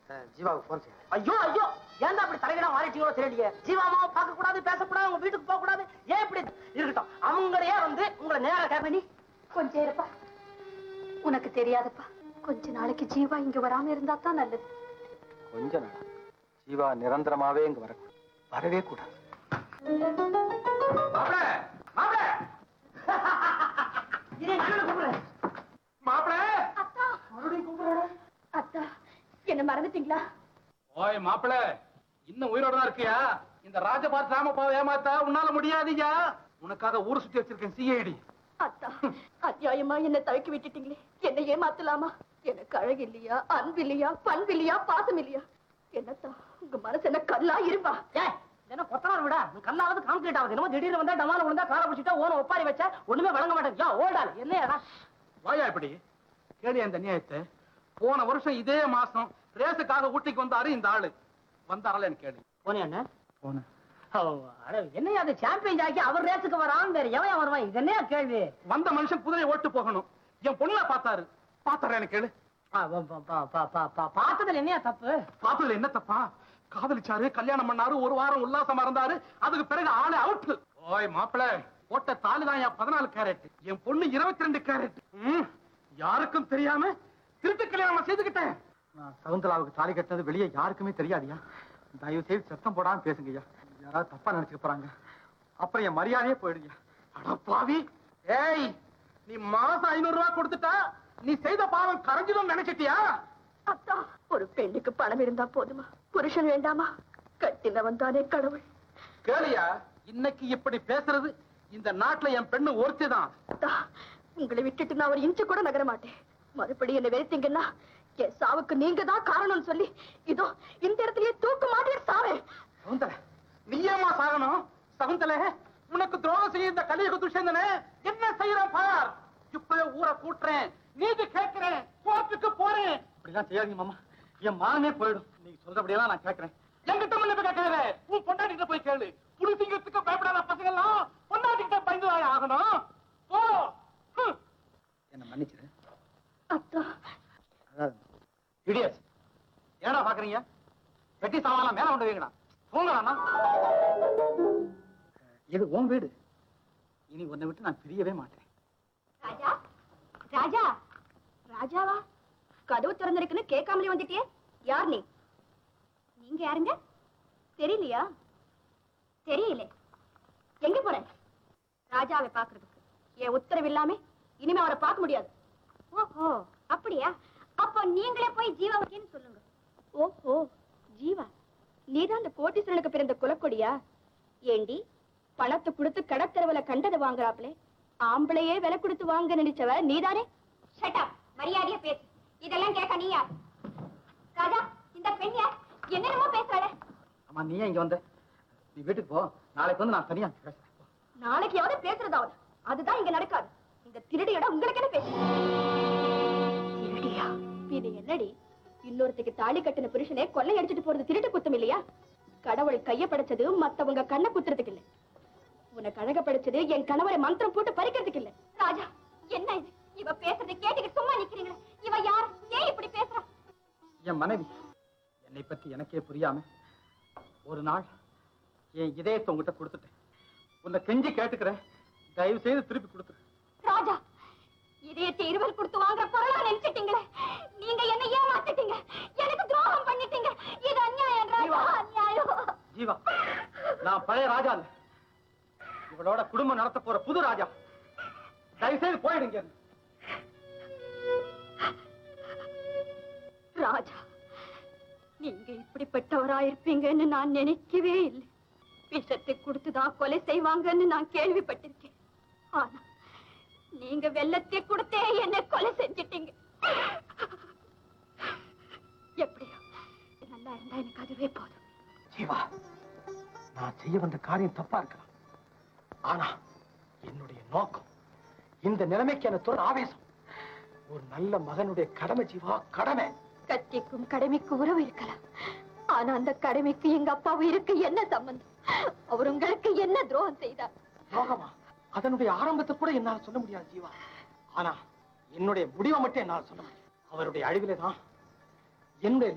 ஜீவாவுக்கு phone செய்ய ஐயோ ஐயோ ஏன்டா அப்படி தலைகடா மாறிட்டீங்களோ தெரியலையே ஜீவாமாவை பார்க்க கூடாது பேசக்கூடாது உங்க வீட்டுக்கு போக கூடாது ஏன் இப்படி இருக்கட்டும் அவங்களையே வந்து உங்களை நேரா கேட்பனி கொஞ்சம் இருப்பா உனக்கு தெரியாதப்பா கொஞ்ச நாளைக்கு ஜீவா இங்க வராம இருந்தா தான் நல்லது கொஞ்ச நாள் ஜீவா நிரந்தரமாவே இங்க வரக்கூடாது வரவே கூடாது மாப்பிள மாப்பிள இதே கண்ணு கூப்பிடுறேன் மாப்பிள அத்தா மறுபடியும் கூப்பிடுறேன் அத்தா என்ன மறந்துட்டீங்களா ஓய் மாப்பிள இன்னும் உயிரோட தான் இருக்கியா இந்த ராஜபாத் ராமப்பாவை ஏமாத்தா உன்னால முடியாதீயா உனக்காக ஊர் சுத்தி வச்சிருக்கேன் சிஐடி அத்தா அத்தியாயமா என்ன தவிக்க விட்டுட்டீங்களே என்ன ஏமாத்தலாமா எனக்கு அழகு இல்லையா அன்பு இல்லையா பண்பு இல்லையா பாசம் இல்லையா என்னத்தா உங்க மனசு என்ன கல்லா இரும்பா ஏய் என்ன கொத்தனார் விடா நீ கல்லாவது கான்கிரீட் ஆகுது என்னமோ திடீர்னு வந்தா டமால விழுந்தா காலை பிடிச்சிட்டா ஓன ஒப்பாரி வச்சா ஒண்ணுமே வழங்க மாட்டேன் யா ஓடாது என்னையா வாயா இப்படி கேளியா இந்த நியாயத்தை போன வருஷம் இதே மாசம் ரேஸுக்காக ஊட்டிக்கு வந்தாரு இந்த ஆளு வந்தாரல எனக்கு கேளு போனே என்ன போனேன் ஓ, அட, என்னையா அது சாம்பியன் ஆக்கி அவர் ரேஸுக்கு வரான் வேற எவன் வருவான் இது என்னையா கேள்வி வந்த மனுஷன் குதிரை ஓட்டு போகணும் என் பொண்ணை பார்த்தாரு பார்த்தாரா எனக்கு கேளு ஆ, பா- பா- பா- பா- பா- பா- பார்த்ததுல என்னையா தப்பு பார்த்ததுல என்ன தப்பா காதலிச்சாரு கல்யாணம் பண்ணாரு ஒரு வாரம் உல்லாசமா இருந்தாரு அதுக்கு பிறகு ஆளு அவுட் ஓய் மாப்பிள போட்ட தாலி தான் என் பதினாலு கேரட் என் பொண்ணு இருபத்தி ரெண்டு கேரட் யாருக்கும் தெரியாம திருட்டு கல்யாணம் செய்துக்கிட்டேன் நான் சகுந்தலாவுக்கு தாலி கட்டினது வெளியே யாருக்குமே தெரியாதியா தயவு செய்து சத்தம் போடாம பேசுங்கய்யா யாராவது தப்பா நினைச்சுக்க போறாங்க அப்புறம் என் மரியாதையே போயிடுங்க அட பாவி ஏய் நீ மாசம் ஐநூறு ரூபாய் கொடுத்துட்டா நீ செய்த பாவம் கரைஞ்சிடும் நினைச்சிட்டியா அத்தா ஒரு பெண்ணுக்கு பணம் இருந்தா போதுமா புருஷன் வேண்டாமா கட்டினவன் தானே கடவுள் கேளியா இன்னைக்கு இப்படி பேசுறது இந்த நாட்டுல என் பெண்ணு ஒருத்தி தான் அத்தா உங்களை விட்டுட்டு நான் ஒரு இன்ச்சு கூட நகர மாட்டேன் மறுபடி என்ன வெறுத்தீங்கன்னா என் சாவுக்கு நீங்க தான் காரணம்னு சொல்லி இதோ இந்த இடத்துலயே தூக்கு மாட்டேன் சாவேன் சகுந்தல நீயேமா சாகணும் சகுந்தல உனக்கு துரோகம் செய்ய இந்த கலியுக துஷந்தனே என்ன செய்யறேன் பார் இப்பவே ஊரை கூட்டுறேன் நீதி கேட்கிறேன் கோர்ட்டுக்கு போறேன் இப்படிலாம் செய்யாதீங்க மாமா என் மானமே போயிடும் நீங்க சொல்றபடியெல்லாம் நான் கேட்கறேன் என்கிட்ட மன்னிப்பு கேட்காத உன் பொண்டாட்டிகிட்ட போய் கேளு புலிசிங்கத்துக்கு பயப்படாத பசங்க எல்லாம் பொண்டாட்டிகிட்ட பயந்துதான் ஆகணும் ஓ ஹம். என்ன மன்னிச்சிரு அத்தா அதாவது இடியஸ் என்னடா பாக்குறீங்க வெட்டி சாமான் மேல கொண்டு வைங்கடா போங்கடா இது உன் வீடு இனி உன்னை விட்டு நான் பிரியவே மாட்டேன் ராஜா ராஜா ராஜாவா கதவு திறந்திருக்குன்னு கேட்காமலே வந்துட்டியே யார் நீ நீங்க யாருங்க தெரியலையா தெரியல எங்க போற ராஜாவை பாக்குறதுக்கு என் உத்தரவு இல்லாம இனிமே அவரை பார்க்க முடியாது ஓஹோ அப்படியா அப்போ நீங்களே போய் ஜீவாவுக்கேன்னு சொல்லுங்க ஓஹோ ஜீவா நீதான் அந்த கோட்டீஸ்வரனுக்கு பிறந்த குலக்கொடியா ஏண்டி பணத்தை கொடுத்து கடத்தரவுல கண்டதை வாங்குறாப்லே ஆம்பளையே விலை கொடுத்து வாங்க நினைச்சவ நீதானே ஷட்டா மரியாதையா பேசு இதெல்லாம் கேட்க நீ யார் ராஜா இந்த பெண் யார் என்னென்னமோ பேசுறாள அம்மா நீ ஏன் இங்க வந்த நீ வீட்டுக்கு போ நாளைக்கு வந்து நான் தனியா பேசுறேன் நாளைக்கு எவனும் பேசுறதாவது அதுதான் இங்க நடக்காது இந்த திருடியோட உங்களுக்கு என்ன பேசு திருடியா இது என்னடி இன்னொருத்துக்கு தாலி கட்டின புருஷனே கொள்ளை அடிச்சிட்டு போறது திருட்டு குத்தம் இல்லையா கடவுள் கைய படைச்சது மத்தவங்க கண்ணை குத்துறதுக்கு இல்ல உனக்கு அழக படைச்சது என் கணவரை மந்திரம் போட்டு பறிக்கிறதுக்கு இல்ல ராஜா என்ன இது இவ பேசுறதை கேட்டுக்கிட்டு சும்மா நிக்கிறீங்களே இவ யார் ஏன் இப்படி பேசுறா என் மனைவி என்னை பத்தி எனக்கே புரியாம ஒரு நாள் என் இதயத்தை உங்ககிட்ட கொடுத்துட்டேன் உன்னை கெஞ்சி கேட்டுக்கிறேன் தயவு செய்து திருப்பி கொடுத்துரு ராஜா இதயத்தை இருவர் கொடுத்து வாங்குற பொருளா நினைச்சிட்டீங்களே நீங்க என்ன ஏமாத்திட்டீங்க எனக்கு துரோகம் பண்ணிட்டீங்க இது அநியாயம் ராஜா அநியாயம் ஜீவா நான் பழைய ராஜா இல்ல இவளோட குடும்பம் நடத்த போற புது ராஜா தயவு செய்து போயிடுங்க இங்க இருந்து. ராஜா நீங்க இப்படிப்பட்டவரா இருப்பீங்கன்னு நான் நினைக்கவே இல்லை விஷத்தை கொடுத்துதான் கொலை செய்வாங்கன்னு நான் கேள்விப்பட்டிருக்கேன் ஆனா நீங்க வெள்ளத்தை கொடுத்தே என்ன கொலை செஞ்சிட்டீங்க எப்படியோ நல்லா இருந்தா எனக்கு அதுவே போதும் ஜீவா நான் செய்ய வந்த காரியம் தப்பா இருக்கலாம் ஆனா என்னுடைய நோக்கம் இந்த நிலைமைக்கு எனக்கு ஒரு ஆவேசம் ஒரு நல்ல மகனுடைய கடமை ஜீவா கடமை கத்திக்கும் கடமைக்கு உறவு இருக்கலாம் ஆனா அந்த கடமைக்கு எங்க அப்பா உயிருக்கு என்ன சம்பந்தம் அவர் உங்களுக்கு என்ன துரோகம் செய்தார் யோகமா அதனுடைய ஆரம்பத்தை கூட என்னால சொல்ல முடியாது ஜீவா ஆனா என்னுடைய முடிவை மட்டும் என்னால சொல்ல முடியும் அவருடைய அழிவிலே தான் என்னுடைய